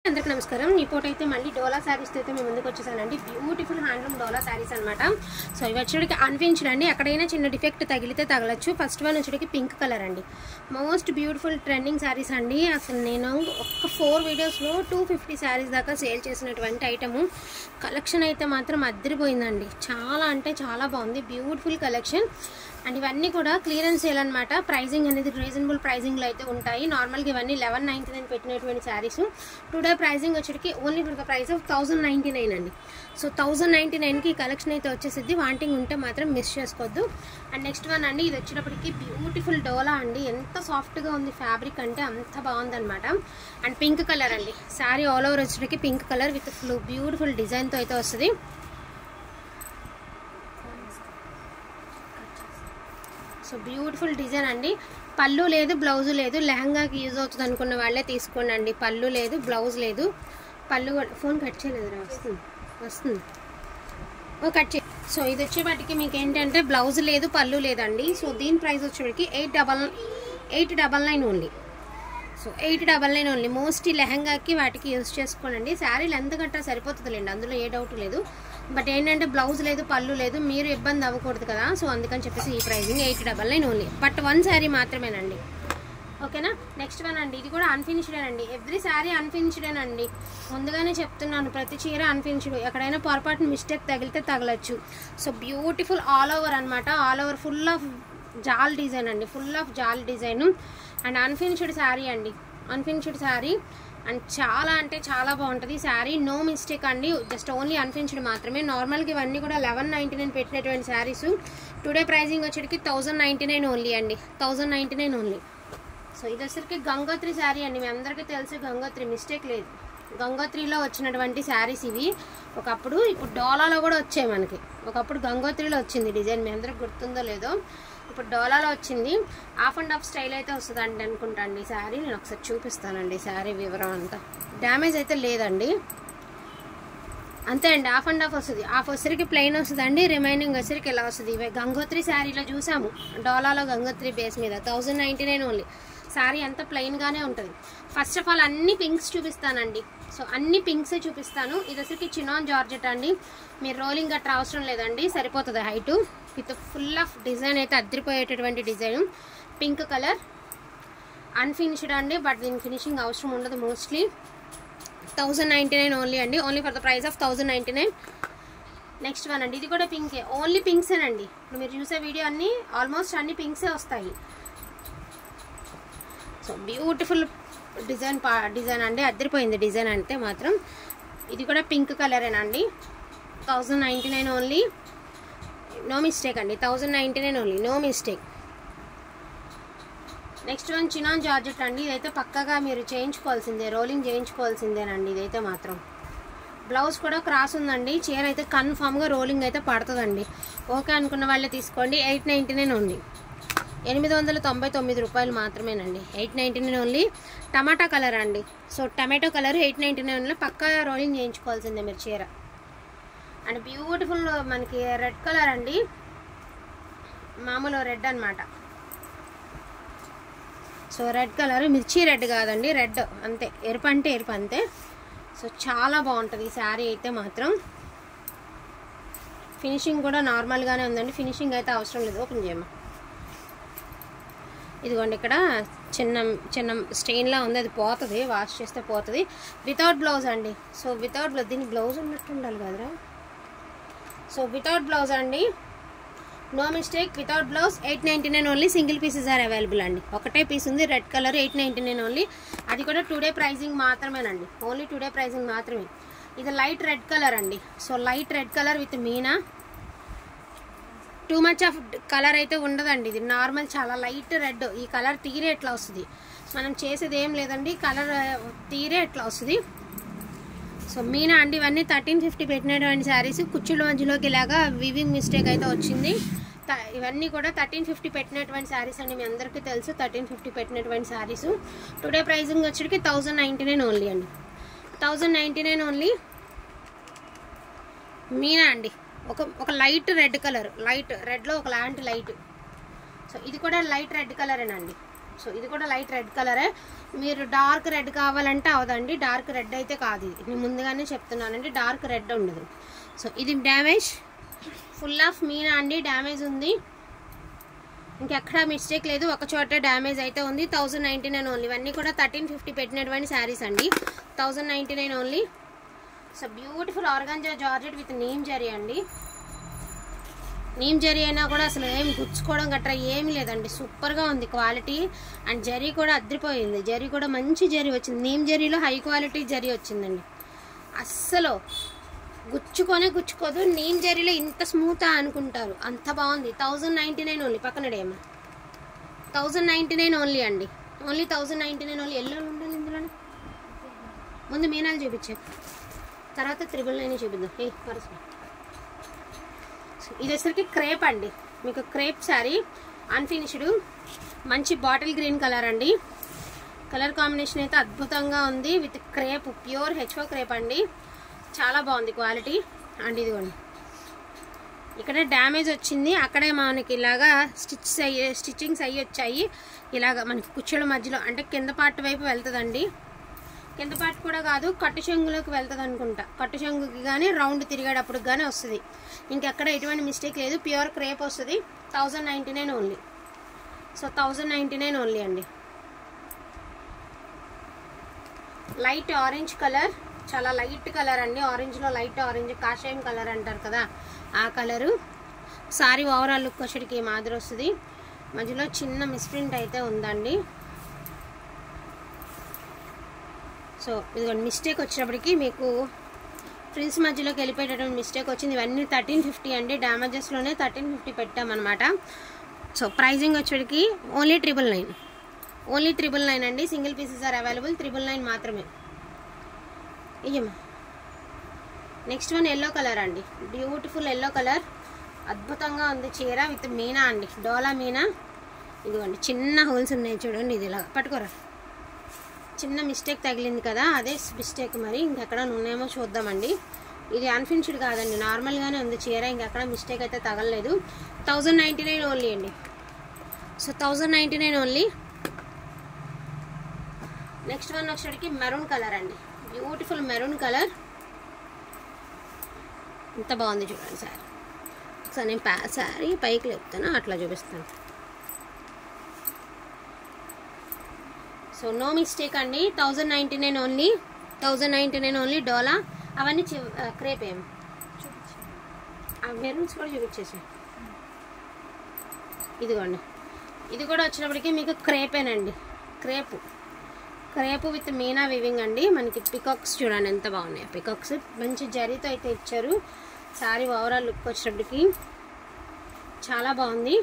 అందరికి నమస్కారం ఈ పూట అయితే మళ్ళీ డోలా శారీస్ అయితే మేము ముందుకు వచ్చేసానండి బ్యూటిఫుల్ హ్యాండ్లూమ్ డోలా శారీస్ అనమాట సో ఇవి వచ్చేటికి అన్ఫిన్స్డ్ అండి ఎక్కడైనా చిన్న డిఫెక్ట్ తగిలితే తగలచ్చు ఫస్ట్ వన్ వచ్చేటికి పింక్ కలర్ అండి మోస్ట్ బ్యూటిఫుల్ ట్రెండింగ్ శారీస్ అండి అసలు నేను ఒక్క ఫోర్ వీడియోస్లో టూ ఫిఫ్టీ శారీస్ దాకా సేల్ చేసినటువంటి ఐటము కలెక్షన్ అయితే మాత్రం అద్దరిపోయిందండి చాలా అంటే చాలా బాగుంది బ్యూటిఫుల్ కలెక్షన్ అండ్ ఇవన్నీ కూడా క్లియరెన్స్ సేల్ అనమాట ప్రైజింగ్ అనేది రీజనబుల్ ప్రైజింగ్లో అయితే ఉంటాయి నార్మల్గా ఇవన్నీ లెవెన్ నైంటీ నైన్ పెట్టినటువంటి శారీస్ టుడే ప్రైజింగ్ వచ్చేటికి only for the price of thousand ninety nine అండి సో థౌసండ్ నైంటీ నైన్కి కలెక్షన్ అయితే వచ్చేసిద్ది వాంటింగ్ ఉంటే మాత్రం మిస్ చేసుకోవద్దు అండ్ నెక్స్ట్ వన్ అండి ఇది వచ్చేటప్పటికి బ్యూటిఫుల్ డోలా అండి ఎంత సాఫ్ట్గా ఉంది ఫ్యాబ్రిక్ అంటే అంత బాగుందన్నమాట అండ్ పింక్ కలర్ అండి శారీ ఆల్ ఓవర్ వచ్చేటికి pink colour with blue beautiful డిజైన్తో అయితే వస్తుంది సో బ్యూటిఫుల్ డిజైన్ అండి పళ్ళు లేదు బ్లౌజ్ లేదు లెహంగాకి యూజ్ అవుతుంది అనుకున్న వాళ్ళే తీసుకోండి అండి పళ్ళు లేదు బ్లౌజ్ లేదు పళ్ళు కూడా- ఫోన్ కట్ చేయలేదురా వస్తుంది వస్తుంది ఓ కట్ చే సో ఇది వచ్చేపాటికి మీకు ఏంటంటే బ్లౌజ్ లేదు పళ్ళు లేదండి సో దీని ప్రైస్ వచ్చేటికి eight double eight double nine only so eight double nine only most లెహంగాకి వాటికి యూజ్ చేసుకోనండి శారీ లెంత్ గట్టా సరిపోతుందిలేండి అందులో ఏ డౌట్ లేదు బట్ ఏంటంటే బ్లౌజ్ లేదు పళ్ళు లేదు మీరు ఇబ్బంది అవ్వకూడదు కదా సో అందుకని చెప్పేసి ఈ pricing eight double nine only but one sari మాత్రమేనండి ఓకేనా నెక్స్ట్ వన్ అండి ఇది కూడా అన్ఫినిష్డ్ అండి ఎవ్రీ శారీ అన్ఫినిష్డ్ అండి ముందుగానే చెప్తున్నాను ప్రతి చీర అన్ఫినిష్డ్ ఎక్కడైనా పొరపాటు మిస్టేక్ తగిలితే తగలచ్చు సో బ్యూటిఫుల్ ఆల్ ఓవర్ అనమాట all over full of jaal design అండి full of jaal design and unfinished sari అండి అన్ఫినిష్డ్ శారీ అండ్ చాలా అంటే చాలా బాగుంటుంది శారీ నో మిస్టేక్ అండి జస్ట్ ఓన్లీ అన్ఫినిష్డ్ మాత్రమే నార్మల్గా ఇవన్నీ కూడా లెవెన్ నైంటీ నైన్ పెట్టినటువంటి శారీస్ టుడే ప్రైజింగ్ వచ్చేటికి థౌజండ్ నైంటీ నైన్ ఓన్లీ అండి thousand ninety nine only so ఇది వచ్చరికి గంగోత్రి శారీ అండి మీ అందరికీ తెలుసు గంగోత్రి మిస్టేక్ లేదు గంగోత్రిలో వచ్చినటువంటి శారీస్ ఇవి ఒకప్పుడు ఇప్పుడు డోలాలో కూడా వచ్చాయి మనకి ఒకప్పుడు గంగోత్రిలో వచ్చింది డిజైన్ మీ అందరికి గుర్తుందో లేదో ఇప్పుడు డోలాలో వచ్చింది హాఫ్ అండ్ హాఫ్ స్టైల్ అయితే వస్తుందండి అనుకుంటా అండి ఈ శారీ నేను ఒకసారి చూపిస్తానండి శారీ వివరం అంతా డ్యామేజ్ అయితే లేదండి అంతే అండి హాఫ్ అండ్ హాఫ్ వస్తుంది హాఫ్ వచ్చరికి ప్లెయిన్ వస్తుందండి రిమైనింగ్ వచ్చరికి ఇలా వస్తుంది ఇవి గంగోత్రి శారీలో చూసాము డోలాలో గంగోత్రి బేస్ మీద thousand ninety nine only sari అంతా ప్లెయిన్గానే ఉంటుంది ఫస్ట్ ఆఫ్ ఆల్ అన్ని పింక్స్ చూపిస్తానండి సో అన్ని పింక్సే చూపిస్తాను ఇది వచ్చరికి చినాన్ జార్జెట్ అండి మీరు రోలింగ్ గట్రా అవసరం లేదండి సరిపోతుంది height with full of design అయితే అద్దరిపోయేటటువంటి డిజైన్ పింక్ కలర్ అన్ఫినిష్డ్ అండి బట్ దీని ఫినిషింగ్ అవసరం ఉండదు mostly thousand ninety nine only అండి only for the price of thousand ninety nine next one అండి ఇది కూడా పింకే ఓన్లీ పింక్సేనండి ఇప్పుడు మీరు చూసే వీడియో అన్ని ఆల్మోస్ట్ అన్ని పింక్సే వస్తాయి సో బ్యూటిఫుల్ డిజైన్ పా డిజైన్ అండి అద్దరిపోయింది డిజైన్ అంటే మాత్రం ఇది కూడా పింక్ కలరేనండి thousand ninety nine only no mistake అండి thousand ninety nine only no mistake next one chinon georgette అండి ఇదైతే పక్కగా మీరు చేయించుకోవాల్సిందే రోలింగ్ చేయించుకోవాల్సిందేనండి ఇదైతే మాత్రం బ్లౌజ్ కూడా క్రాస్ ఉందండి చీర అయితే కన్ఫామ్గా రోలింగ్ అయితే పడుతుందండి ఓకే అనుకున్న వాళ్ళే తీసుకోండి ఎయిట్ నైంటీ నైన్ ఓన్లీ ఎనిమిది వందల తొంభై తొమ్మిది రూపాయలు మాత్రమేనండి ఎయిట్ నైంటీ నైన్ ఓన్లీ టమాటా కలర్ అండి so tomato colour eight ninety నైన్లో పక్కా రోలింగ్ చేయించుకోవాల్సిందే మీరు చీర అండ్ బ్యూటిఫుల్ మనకి రెడ్ కలర్ అండి మామూలు రెడ్ అన్నమాట సో రెడ్ కలర్ మిర్చి రెడ్ కాదండి రెడ్ అంతే ఎరుపు అంటే ఎరుపు అంతే సో చాలా బాగుంటుంది ఈ శారీ అయితే మాత్రం ఫినిషింగ్ కూడా నార్మల్గానే ఉందండి ఫినిషింగ్ అయితే అవసరం లేదు ఓపెన్ చేయమా ఇదిగోండి ఇక్కడ చిన్న చిన్న స్టెయిన్లా ఉంది అది పోతుంది వాష్ చేస్తే పోతుంది వితౌట్ బ్లౌజ్ అండి సో వితౌట్ బ్లౌజ్ దీనికి బ్లౌజ్ ఉన్నట్టు ఉండాలి కదరా సో వితౌట్ బ్లౌజ్ అండి no mistake without blouse eight ninety nine only single pieces are available అండి ఒకటే పీస్ ఉంది red colour eight ninety nine only అది కూడా టుడే ప్రైజింగ్ మాత్రమేనండి ఓన్లీ టుడే ప్రైజింగ్ మాత్రమే ఇది లైట్ రెడ్ కలర్ అండి so light red colour with meena too much of colour అయితే ఉండదండి ఇది నార్మల్ చాలా లైట్ రెడ్ ఈ కలర్ తీరే ఎట్లా వస్తుంది మనం చేసేది ఏం లేదండి కలర్ తీరే ఎట్లా వస్తుంది సో మీనా అండి ఇవన్నీ థర్టీన్ ఫిఫ్టీ పెట్టినటువంటి శారీస్ కుచ్చుల మధ్యలోకి ఇలాగా వివింగ్ మిస్టేక్ అయితే వచ్చింది త- ఇవన్నీ కూడా థర్టీన్ ఫిఫ్టీ పెట్టినటువంటి శారీస్ అండి మీ అందరికీ తెలుసు థర్టీన్ ఫిఫ్టీ పెట్టినటువంటి శారీస్ టుడే ప్రైజింగ్ వచ్చేటికి థౌజండ్ నైంటీ నైన్ ఓన్లీ అండి thousand ninety nine only meena అండి ఒక ఒక లైట్ రెడ్ కలర్ లైట్ రెడ్లో ఒక లాంటి లైట్ సో ఇది కూడా లైట్ రెడ్ కలరేనండి సో ఇది కూడా లైట్ రెడ్ కలరే మీరు డార్క్ రెడ్ కావాలంటే అవదండి డార్క్ రెడ్ అయితే కాదు ఇది నేను ముందుగానే చెప్తున్నానండి డార్క్ రెడ్ ఉండదు సో ఇది డ్యామేజ్ ఫుల్ ఆఫ్ మీనా అండి డ్యామేజ్ ఉంది ఇంకెక్కడ మిస్టేక్ లేదు ఒక చోట డ్యామేజ్ అయితే ఉంది థౌజండ్ నైంటీ నైన్ ఓన్లీ ఇవన్నీ కూడా థర్టీన్ ఫిఫ్టీ పెట్టినటువంటి శారీస్ అండి thousand ninety nine only so beautiful organza georgette with neem zari అండి నీమ్ జరీ అయినా కూడా అసలు ఏం గుచ్చుకోవడం గట్రా ఏమీ లేదండి సూపర్గా ఉంది క్వాలిటీ అండ్ జరీ కూడా అద్దరిపోయింది జరీ కూడా మంచి జరీ వచ్చింది నీమ్ జరీలో హై క్వాలిటీ జరీ వచ్చిందండి అస్సలు గుచ్చుకొనే గుచ్చుకోదు నీమ్ జరీలో ఇంత స్మూత్ అనుకుంటారు అంత బాగుంది థౌజండ్ నైంటీ నైన్ ఓన్లీ పక్కనడేమో థౌజండ్ నైంటీ నైన్ ఓన్లీ అండి only thousand ninety nine only yellow ఉండాలి ఇందులోనే ముందు మీనాలు చూపించే తర్వాత త్రిబుల్ నైన్ చూపిద్దాం ఏ పరస్ ఇది వచ్చరికి క్రేప్ అండి మీకు క్రేప్ శారీ అన్ఫినిష్డ్ మంచి బాటిల్ గ్రీన్ కలర్ అండి కలర్ కాంబినేషన్ అయితే అద్భుతంగా ఉంది విత్ క్రేప్ ప్యూర్ హెచ్ఓ క్రేప్ అండి చాలా బాగుంది క్వాలిటీ అండ్ ఇదిగోండి ఇక్కడ డ్యామేజ్ వచ్చింది అక్కడే మనకి ఇలాగా స్టిచ్ అయ్యి స్టిచ్చింగ్స్ అయ్యి వచ్చాయి ఇలాగ మనకి కుచ్చుల మధ్యలో అంటే కింద పార్ట్ వైపు వెళ్తుందండి కింద పార్ట్ కూడా కాదు కట్టు చెంగులోకి వెళ్తుంది అనుకుంటా కట్టు చెంగుకి కానీ రౌండ్ తిరిగేటప్పుడు కానీ వస్తుంది ఇంకెక్కడ ఎటువంటి మిస్టేక్ లేదు ప్యూర్ క్రేప్ వస్తుంది thousand ninety nine only so thousand ninety nine only అండి లైట్ ఆరెంజ్ కలర్ చాలా లైట్ కలర్ అండి ఆరెంజ్లో లైట్ ఆరెంజ్ కాషాయం కలర్ అంటారు కదా ఆ కలరు సారీ ఓవరాల్ లుక్ వచ్చేటికి మాదిరి వస్తుంది మధ్యలో చిన్న మిస్ప్రింట్ అయితే ఉందండి సో ఇదిగోండి మిస్టేక్ వచ్చినప్పటికి మీకు ఫ్రిల్స్ మధ్యలోకి వెళ్ళిపోయేటటువంటి మిస్టేక్ వచ్చింది ఇవన్నీ థర్టీన్ ఫిఫ్టీ అండి డ్యామేజెస్లోనే థర్టీన్ ఫిఫ్టీ పెట్టామన్నమాట సో ప్రైజింగ్ వచ్చేటికి only triple nine only triple nine అండి single pieces are available triple nine మాత్రమే ఇయ్యమ్మా నెక్స్ట్ వన్ ఎల్లో కలర్ అండి బ్యూటిఫుల్ ఎల్లో కలర్ అద్భుతంగా ఉంది చీర విత్ మీనా అండి డోలా మీనా ఇదిగోండి చిన్న హోల్స్ ఉన్నాయి చూడండి ఇది ఇలా పట్టుకోరా చిన్న మిస్టేక్ తగిలింది కదా అదే మిస్టేక్ మరి ఇంకెక్కడ ఉన్నాయేమో చూద్దామండి ఇది అన్ఫినిష్డ్ కాదండి నార్మల్గానే ఉంది చీర ఇంకెక్కడ మిస్టేక్ అయితే తగలలేదు థౌజండ్ నైంటీ నైన్ ఓన్లీ అండి so thousand ninety nine only next one వచ్చేటికి మెరూన్ కలర్ అండి బ్యూటిఫుల్ మెరూన్ కలర్ ఎంత బాగుంది చూడండి సార్ ఒకసారి నేను ప్యా శారీ పైకి లేపుతాను అట్లా చూపిస్తాను సో నో మిస్టేక్ అండి thousand ninety nine only thousand ninety nine only డోలా అవన్నీ చి- ఆ, క్రేప్ ఏం ఆ మెరూన్స్ కూడా చూపించేసి ఇదిగోండి ఇది కూడా వచ్చినప్పటికీ మీకు క్రేపేనండి crepe crepe with meena weaving అండి మనకి పికాక్స్ చూడండి ఎంత బాగున్నాయి పికాక్స్ మంచి జరీతో అయితే ఇచ్చారు సారీ ఓవరాల్ లుక్ వచ్చేటప్పటికి చాలా బాగుంది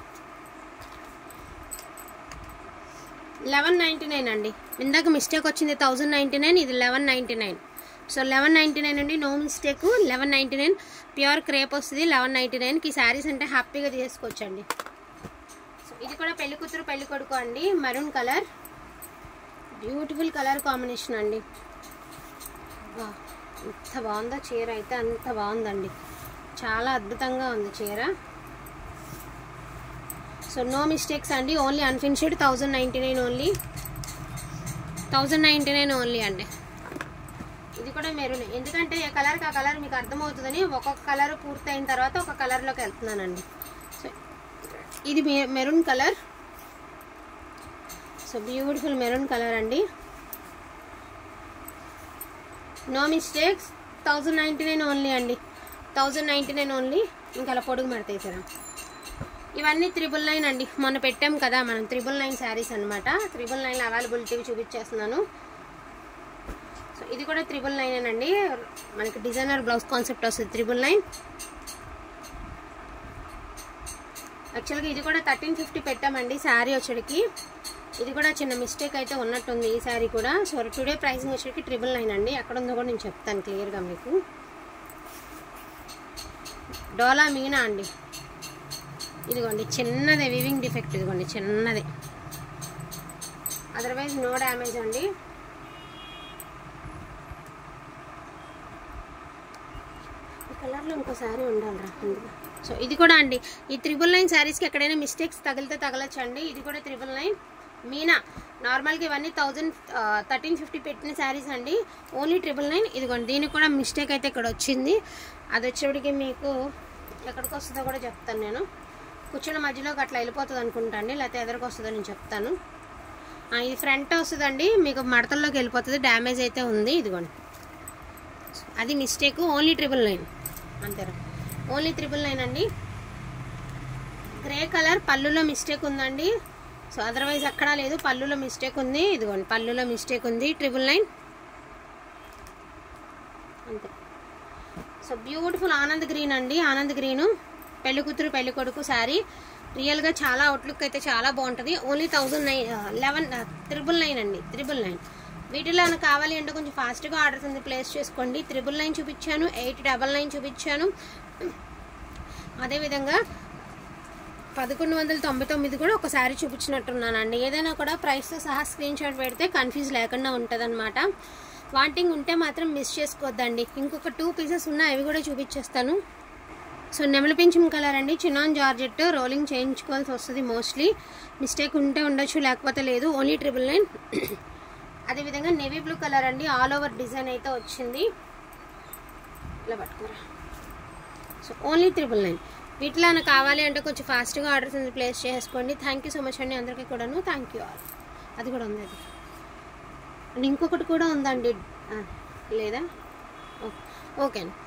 లెవెన్ నైంటీ నైన్ అండి ఇందాక మిస్టేక్ వచ్చింది థౌజండ్ నైంటీ నైన్ ఇది eleven ninety nine so eleven ninety nine అండి no mistake eleven ninety nine pure crepe వస్తుంది లెవెన్ నైంటీ నైన్కి శారీస్ అంటే హ్యాపీగా తీసుకోవచ్చండి సో ఇది కూడా పెళ్లి కూతురు పెళ్లి కొడుకు అండి maroon colour beautiful colour combination అండి వా, ఎంత బాగుందో చీర అయితే అంత బాగుందండి చాలా అద్భుతంగా ఉంది చీర సో నో మిస్టేక్స్ అండి only unfinished thousand ninety nine only thousand ninety nine only అండి ఇది కూడా మెరూన్ ఎందుకంటే ఏ కలర్కి ఆ కలర్ మీకు అర్థమవుతుందని ఒక్కొక్క కలర్ పూర్తయిన తర్వాత ఒక కలర్లోకి వెళ్తున్నానండి సో ఇది మె- maroon colour so beautiful maroon colour అండి no mistakes thousand ninety nine only అండి థౌజండ్ నైంటీ నైన్ ఓన్లీ ఇంకా అలా పొడుగు మెడతేసారా ఇవన్నీ త్రిబుల్ నైన్ అండి మొన్న పెట్టాం కదా మనం త్రిబుల్ నైన్ శారీస్ అనమాట త్రిబుల్ నైన్ అవైలబిలిటీ చూపించేస్తున్నాను సో ఇది కూడా త్రిబుల్ నైన్ అండి మనకి డిజైనర్ బ్లౌజ్ కాన్సెప్ట్ వస్తుంది త్రిబుల్ నైన్ యాక్చువల్గా ఇది కూడా థర్టీన్ ఫిఫ్టీ పెట్టామండి శారీ వచ్చేటికి ఇది కూడా చిన్న మిస్టేక్ అయితే ఉన్నట్టుంది ఈ శారీ కూడా సో టుడే ప్రైసింగ్ వచ్చేటికి ట్రిపుల్ నైన్ అండి ఎక్కడ ఉందో కూడా నేను చెప్తాను క్లియర్గా మీకు డోలా మీనా అండి ఇదిగోండి చిన్నదే వివింగ్ డిఫెక్ట్ ఇదిగోండి చిన్నది అదర్వైజ్ నో డ్యామేజ్ అండి ఈ కలర్లో ఇంకో శారీ ఉండాలిరా అందులో సో ఇది కూడా అండి ఈ త్రిబుల్ నైన్ శారీస్కి ఎక్కడైనా మిస్టేక్స్ తగిలితే తగలచ్చు అండి ఇది కూడా త్రిబుల్ నైన్ మీనా నార్మల్గా ఇవన్నీ థౌజండ్ థర్టీన్ ఫిఫ్టీ పెట్టిన శారీస్ అండి ఓన్లీ ట్రిపుల్ నైన్ ఇదిగోండి దీనికి కూడా మిస్టేక్ అయితే ఇక్కడ వచ్చింది అది వచ్చేటికి మీకు ఎక్కడికి వస్తుందో కూడా చెప్తాను నేను కూర్చున్న మధ్యలోకి అట్లా వెళ్ళిపోతుంది అనుకుంటా అండి లేకపోతే ఎదరికి వస్తుందో నేను చెప్తాను ఆ, ఇది ఫ్రంట్ వస్తుందండి మీకు మడతల్లోకి వెళ్ళిపోతుంది డ్యామేజ్ అయితే ఉంది ఇదిగోండి అది మిస్టేక్ ఓన్లీ ట్రిపుల్ నైన్ అంతేరా ఓన్లీ ట్రిపుల్ నైన్ అండి గ్రే కలర్ పళ్ళులో మిస్టేక్ ఉందండి సో అదర్వైజ్ ఎక్కడా లేదు పళ్ళులో మిస్టేక్ ఉంది ఇదిగోండి పళ్ళులో మిస్టేక్ ఉంది ట్రిపుల్ నైన్ అంతే సో బ్యూటిఫుల్ ఆనంద్ గ్రీన్ అండి ఆనంద్ గ్రీను పెళ్లి కూతురు పెళ్లి కొడుకు శారీ రియల్గా చాలా అవుట్లుక్ అయితే చాలా బాగుంటుంది only thousand nine eleven triple nine అండి త్రిబుల్ నైన్ వీటిలో ఏమైనా కావాలి అంటే కొంచెం ఫాస్ట్గా ఆర్డర్స్ ఉంది ప్లేస్ చేసుకోండి త్రిబుల్ నైన్ చూపించాను ఎయిట్ డబల్ నైన్ చూపించాను అదేవిధంగా పదకొండు వందల తొంభై తొమ్మిది కూడా ఒకసారి చూపించినట్టున్నానండి ఏదైనా కూడా ప్రైస్తో సహా స్క్రీన్ షాట్ పెడితే కన్ఫ్యూజ్ లేకుండా ఉంటుందన్నమాట వాంటింగ్ ఉంటే మాత్రం మిస్ చేసుకోవద్దండి ఇంకొక టూ పీసెస్ ఉన్నాయి అవి కూడా చూపించేస్తాను సో నెమలి పింఛం కలర్ అండి చిన్నాన్ జార్జెట్ రోలింగ్ చేయించుకోవాల్సి వస్తుంది మోస్ట్లీ మిస్టేక్ ఉంటే ఉండొచ్చు లేకపోతే లేదు ఓన్లీ ట్రిపుల్ నైన్ అదేవిధంగా నేవీ బ్లూ కలర్ అండి ఆల్ ఓవర్ డిజైన్ అయితే వచ్చింది ఇలా పట్టుకోరా సో ఓన్లీ త్రిబుల్ నైన్ వీటిలో ఏమైనా కావాలి అంటే కొంచెం ఫాస్ట్గా ఆర్డర్స్ ఉంది ప్లేస్ చేసుకోండి థ్యాంక్ యూ సో మచ్ అండి అందరికీ కూడాను థ్యాంక్ యూ ఆల్ అది కూడా ఉంది అది అండ్ ఇంకొకటి కూడా ఉందండి ఆ, లేదా ఓ- ఓకే అండి